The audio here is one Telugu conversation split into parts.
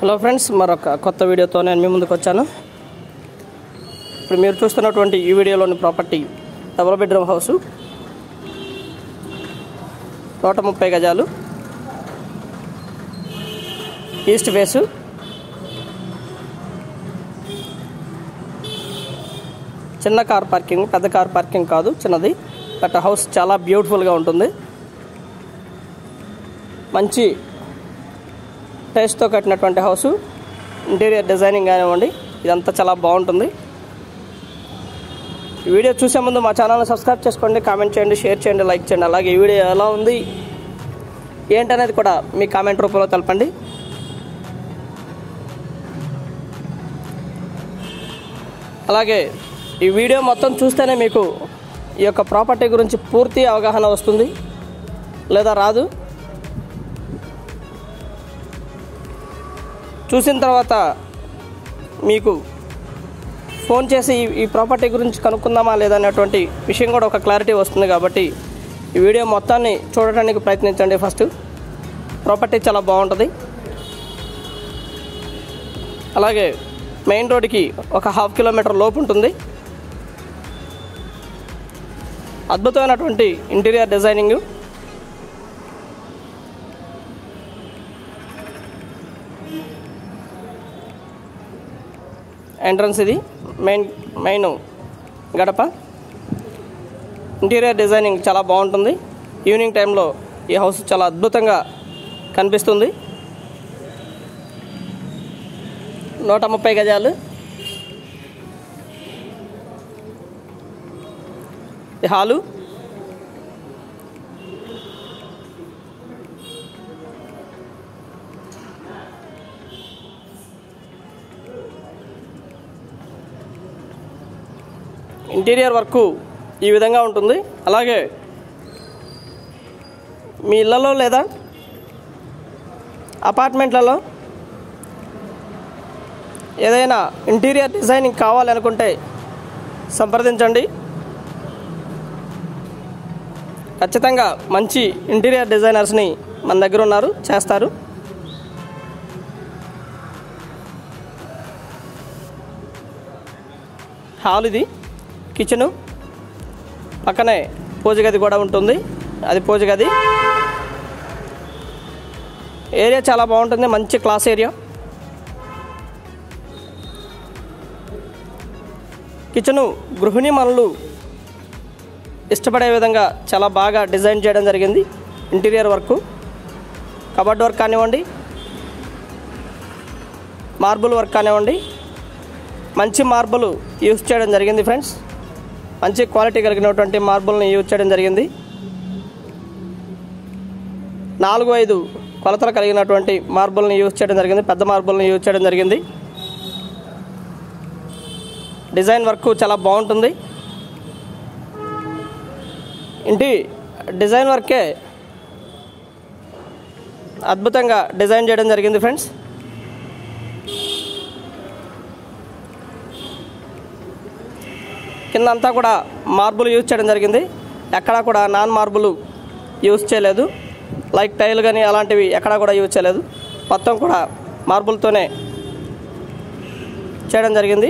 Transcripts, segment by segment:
హలో ఫ్రెండ్స్ మరొక కొత్త వీడియోతో నేను మీ ముందుకు వచ్చాను ఇప్పుడు మీరు చూస్తున్నటువంటి ఈ వీడియోలోని ప్రాపర్టీ డబుల్ బెడ్రూమ్ హౌసు నూట ముప్పై గజాలు ఈస్ట్ ఫేసు చిన్న కార్ పార్కింగ్ పెద్ద కార్ పార్కింగ్ కాదు చిన్నది బట్ హౌస్ చాలా బ్యూటిఫుల్గా ఉంటుంది మంచి టేస్ట్తో కట్టినటువంటి హౌస్ ఇంటీరియర్ డిజైనింగ్ కానివ్వండి ఇదంతా చాలా బాగుంటుంది ఈ వీడియో చూసే ముందు మా ఛానల్ని సబ్స్క్రైబ్ చేసుకోండి కామెంట్ చేయండి షేర్ చేయండి లైక్ చేయండి అలాగే ఈ వీడియో ఎలా ఉంది ఏంటనేది కూడా మీ కామెంట్ రూపంలో తెలపండి అలాగే ఈ వీడియో మొత్తం చూస్తేనే మీకు ఈ యొక్క ప్రాపర్టీ గురించి పూర్తి అవగాహన వస్తుంది లేదా రాదు చూసిన తర్వాత మీకు ఫోన్ చేసి ఈ- ఈ ప్రాపర్టీ గురించి కనుక్కుందామా లేదా అనేటువంటి విషయం కూడా ఒక క్లారిటీ వస్తుంది కాబట్టి ఈ వీడియో మొత్తాన్ని చూడటానికి ప్రయత్నించండి ఫస్ట్ ప్రాపర్టీ చాలా బాగుంటుంది అలాగే మెయిన్ రోడ్డుకి ఒక హాఫ్ కిలోమీటర్ లోపు ఉంటుంది అద్భుతమైనటువంటి ఇంటీరియర్ డిజైనింగ్ ఎంట్రన్స్ ఇది మెయిన్ మెయిన్ గడప ఇంటీరియర్ డిజైనింగ్ చాలా బాగుంటుంది ఈవినింగ్ టైంలో ఈ హౌస్ చాలా అద్భుతంగా కనిపిస్తుంది నూట ముప్పై గజాలు ఈ హాలు ఇంటీరియర్ వర్క్ ఈ విధంగా ఉంటుంది అలాగే మీ ఇళ్ళలో లేదా అపార్ట్మెంట్లలో ఏదైనా ఇంటీరియర్ డిజైనింగ్ కావాలనుకుంటే సంప్రదించండి ఖచ్చితంగా మంచి ఇంటీరియర్ డిజైనర్స్ని మన దగ్గర ఉన్నారు చేస్తారు హాల్ ఇది కిచెను పక్కనే పూజ గది కూడా ఉంటుంది అది పూజ గది ఏరియా చాలా బాగుంటుంది మంచి క్లాస్ ఏరియా కిచెను గృహిణి మనులు ఇష్టపడే విధంగా చాలా బాగా డిజైన్ చేయడం జరిగింది ఇంటీరియర్ వర్క్ కబర్డ్ వర్క్ కానివ్వండి మార్బుల్ వర్క్ కానివ్వండి మంచి మార్బుల్ యూస్ చేయడం జరిగింది ఫ్రెండ్స్ మంచి క్వాలిటీ కలిగినటువంటి మార్బుల్ని యూజ్ చేయడం జరిగింది నాలుగు ఐదు కొలతలు కలిగినటువంటి మార్బుల్ని యూజ్ చేయడం జరిగింది పెద్ద మార్బుల్ని యూజ్ చేయడం జరిగింది డిజైన్ వర్క్ చాలా బాగుంటుంది ఇంటి డిజైన్ వర్కే అద్భుతంగా డిజైన్ చేయడం జరిగింది ఫ్రెండ్స్ కింద అంతా కూడా మార్బుల్ యూజ్ చేయడం జరిగింది ఎక్కడా కూడా నాన్ మార్బుల్ యూజ్ చేయలేదు లైక్ టైల్ కానీ అలాంటివి ఎక్కడా కూడా యూజ్ చేయలేదు మొత్తం కూడా మార్బుల్తోనే చేయడం జరిగింది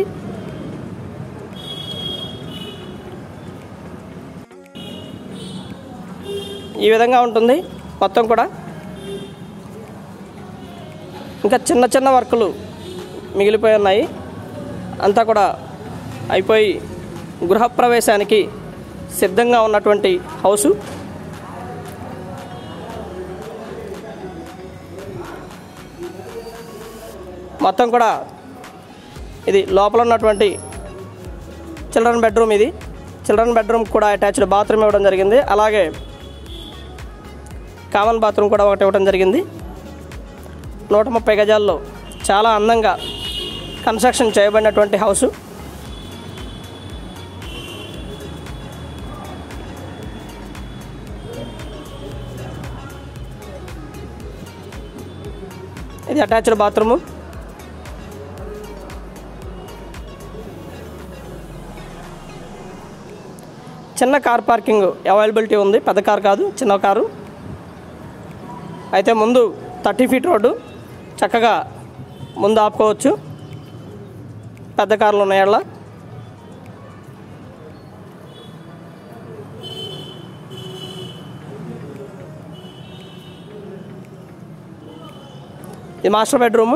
ఈ విధంగా ఉంటుంది మొత్తం కూడా ఇంకా చిన్న చిన్న వర్కులు మిగిలిపోయి ఉన్నాయి అంతా కూడా అయిపోయి గృహప్రవేశానికి సిద్ధంగా ఉన్నటువంటి హౌసు మొత్తం కూడా ఇది లోపల ఉన్నటువంటి చిల్డ్రన్ బెడ్రూమ్ ఇది చిల్డ్రన్ బెడ్రూమ్ కూడా అటాచ్డ్ బాత్రూమ్ ఇవ్వడం జరిగింది అలాగే కామన్ బాత్రూమ్ కూడా ఒకటి ఇవ్వడం జరిగింది నూట ముప్పై గజాల్లో చాలా అందంగా కన్స్ట్రక్షన్ చేయబడినటువంటి హౌసు ఇది అటాచ్డ్ బాత్రూము చిన్న కార్ పార్కింగ్ అవైలబిలిటీ ఉంది పెద్ద కార్ కాదు చిన్న కారు అయితే ముందు థర్టీ ఫీట్ రోడ్డు చక్కగా ముందు ఆపుకోవచ్చు పెద్ద కార్లు ఉన్నాయి అలా ఇది మాస్టర్ బెడ్రూము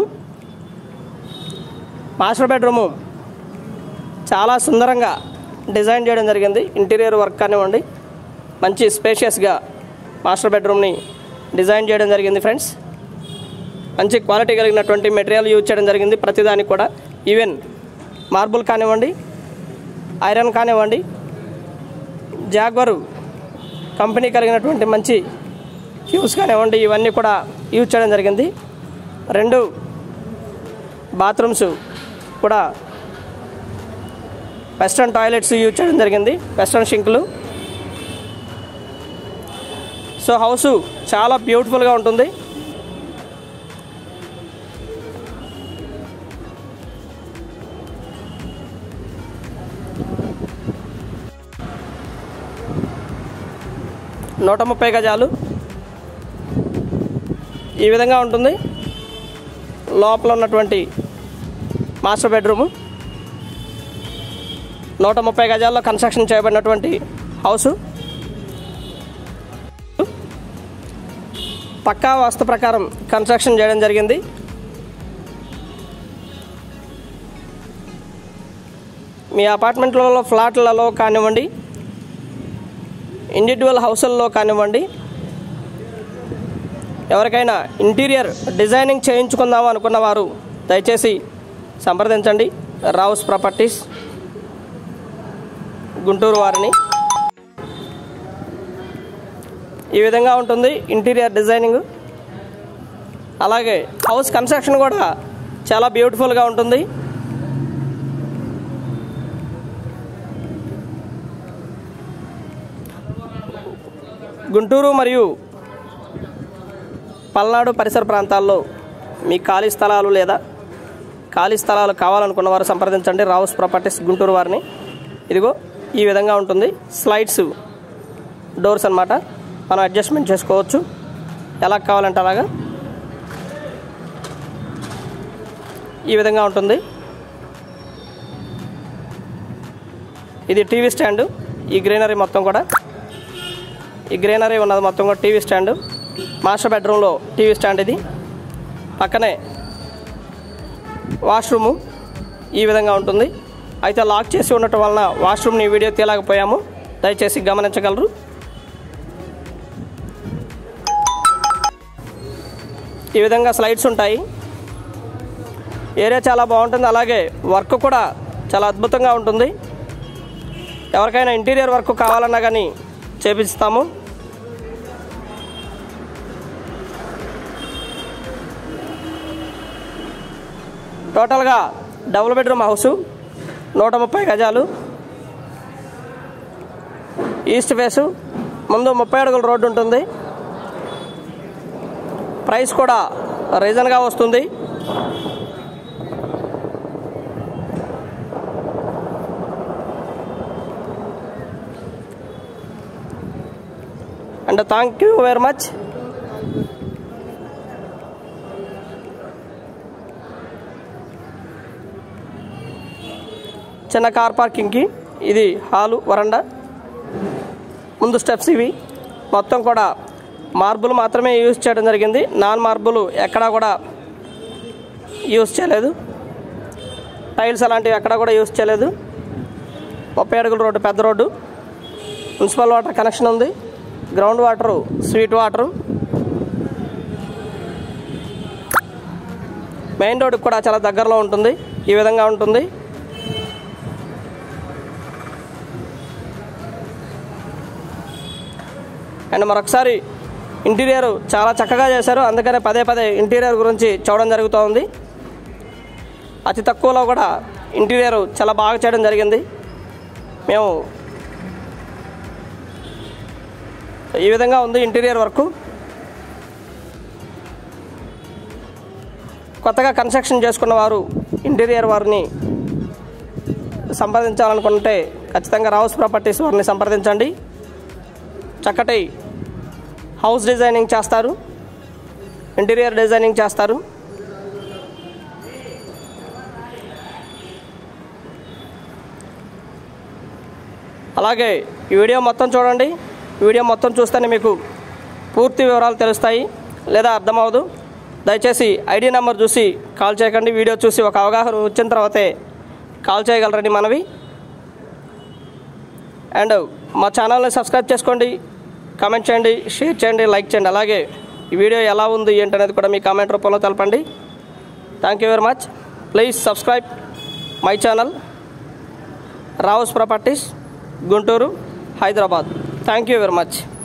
మాస్టర్ బెడ్రూము చాలా సుందరంగా డిజైన్ చేయడం జరిగింది ఇంటీరియర్ వర్క్ కానివ్వండి మంచి స్పేషియస్గా మాస్టర్ బెడ్రూమ్ని డిజైన్ చేయడం జరిగింది ఫ్రెండ్స్ మంచి క్వాలిటీ కలిగినటువంటి మెటీరియల్ యూజ్ చేయడం జరిగింది ప్రతిదానికి కూడా ఈవెన్ మార్బుల్ కానివ్వండి ఐరన్ కానివ్వండి జాగ్వరు కంపెనీ కలిగినటువంటి మంచి ఫ్యూస్ కానివ్వండి ఇవన్నీ కూడా యూజ్ చేయడం జరిగింది రెండు బాత్రూమ్స్ కూడా వెస్ట్రన్ టాయిలెట్స్ యూజ్ చేయడం జరిగింది వెస్ట్రన్ షింకులు సో హౌస్ చాలా బ్యూటిఫుల్గా ఉంటుంది నూట ముప్పై గజాలు ఈ విధంగా ఉంటుంది లోపల ఉన్నటువంటి మాస్టర్ బెడ్రూము నూట ముప్పై గజాల్లో కన్స్ట్రక్షన్ చేయబడినటువంటి హౌసు పక్కా వాస్తు ప్రకారం కన్స్ట్రక్షన్ చేయడం జరిగింది మీ అపార్ట్మెంట్లలో ఫ్లాట్లలో కానివ్వండి ఇండివిజువల్ హౌసుల్లో కానివ్వండి ఎవరికైనా ఇంటీరియర్ డిజైనింగ్ చేయించుకుందాం అనుకున్న వారు దయచేసి సంప్రదించండి రావుస్ ప్రాపర్టీస్ గుంటూరు వారిని ఈ విధంగా ఉంటుంది ఇంటీరియర్ డిజైనింగ్ అలాగే హౌస్ కన్స్ట్రక్షన్ కూడా చాలా బ్యూటిఫుల్గా ఉంటుంది గుంటూరు మరియు పల్నాడు పరిసర ప్రాంతాల్లో మీ ఖాళీ స్థలాలు లేదా ఖాళీ స్థలాలు కావాలనుకున్న వారు సంప్రదించండి రావుస్ ప్రాపర్టీస్ గుంటూరు వారిని ఇదిగో ఈ విధంగా ఉంటుంది స్లైడ్స్ డోర్స్ అన్నమాట మనం అడ్జస్ట్మెంట్ చేసుకోవచ్చు ఎలా కావాలంటే అలాగా ఈ విధంగా ఉంటుంది ఇది టీవీ స్టాండు ఈ గ్రీనరీ మొత్తం కూడా ఈ గ్రీనరీ ఉన్నది మొత్తం కూడా టీవీ స్టాండ్ మాస్టర్ బెడ్రూమ్లో టీవీ స్టాండ్ ఇది పక్కనే వాష్రూము ఈ విధంగా ఉంటుంది అయితే లాక్ చేసి ఉండటం వలన వాష్రూమ్ని వీడియో తీయలేకపోయాము దయచేసి గమనించగలరు ఈ విధంగా స్లైడ్స్ ఉంటాయి ఏరియా చాలా బాగుంటుంది అలాగే వర్క్ కూడా చాలా అద్భుతంగా ఉంటుంది ఎవరికైనా ఇంటీరియర్ వర్క్ కావాలన్నా కానీ చేపిస్తాము టోటల్గా డబుల్ బెడ్రూమ్ హౌసు నూట ముప్పై గజాలు ఈస్ట్ ఫేసు ముందు ముప్పై అడుగుల రోడ్డు ఉంటుంది ప్రైస్ కూడా రీజన్గా వస్తుంది and thank you very much చిన్న కార్ పార్కింగ్కి ఇది హాలు వరండా ముందు స్టెప్స్ ఇవి మొత్తం కూడా మార్బుల్ మాత్రమే యూజ్ చేయడం జరిగింది నాన్ మార్బుల్ ఎక్కడా కూడా యూజ్ చేయలేదు టైల్స్ అలాంటివి ఎక్కడా కూడా యూజ్ చేయలేదు ముప్పై అడుగుల రోడ్డు పెద్ద రోడ్డు మున్సిపల్ వాటర్ కనెక్షన్ ఉంది ground water sweet water main రోడ్డుకి కూడా చాలా దగ్గరలో ఉంటుంది ఈ విధంగా ఉంటుంది అండ్ మరొకసారి ఇంటీరియర్ చాలా చక్కగా చేశారు అందుకనే పదే పదే ఇంటీరియర్ గురించి చూడడం జరుగుతూ ఉంది అతి తక్కువలో కూడా ఇంటీరియర్ చాలా బాగా చేయడం జరిగింది మేము ఈ విధంగా ఉంది ఇంటీరియర్ వర్క్ కొత్తగా కన్స్ట్రక్షన్ చేసుకున్న వారు ఇంటీరియర్ వారిని సంప్రదించాలనుకుంటే ఖచ్చితంగా రావుస్ ప్రాపర్టీస్ వారిని సంప్రదించండి చక్కటి హౌస్ డిజైనింగ్ చేస్తారు ఇంటీరియర్ డిజైనింగ్ చేస్తారు అలాగే ఈ వీడియో మొత్తం చూడండి ఈ వీడియో మొత్తం చూస్తేనే మీకు పూర్తి వివరాలు తెలుస్తాయి లేదా అర్థమవదు దయచేసి ఐడి నెంబర్ చూసి కాల్ చేయకండి వీడియో చూసి ఒక అవగాహన వచ్చిన తర్వాతే కాల్ చేయగలరని మనవి అండ్ మా ఛానల్ని సబ్స్క్రైబ్ చేసుకోండి కామెంట్ చేయండి షేర్ చేయండి లైక్ చేయండి అలాగే ఈ వీడియో ఎలా ఉంది ఏంటనేది కూడా మీ కామెంట్ రూపంలో తెలపండి thank you very much please subscribe my channel Rao's properties Guntur Hyderabad thank you very much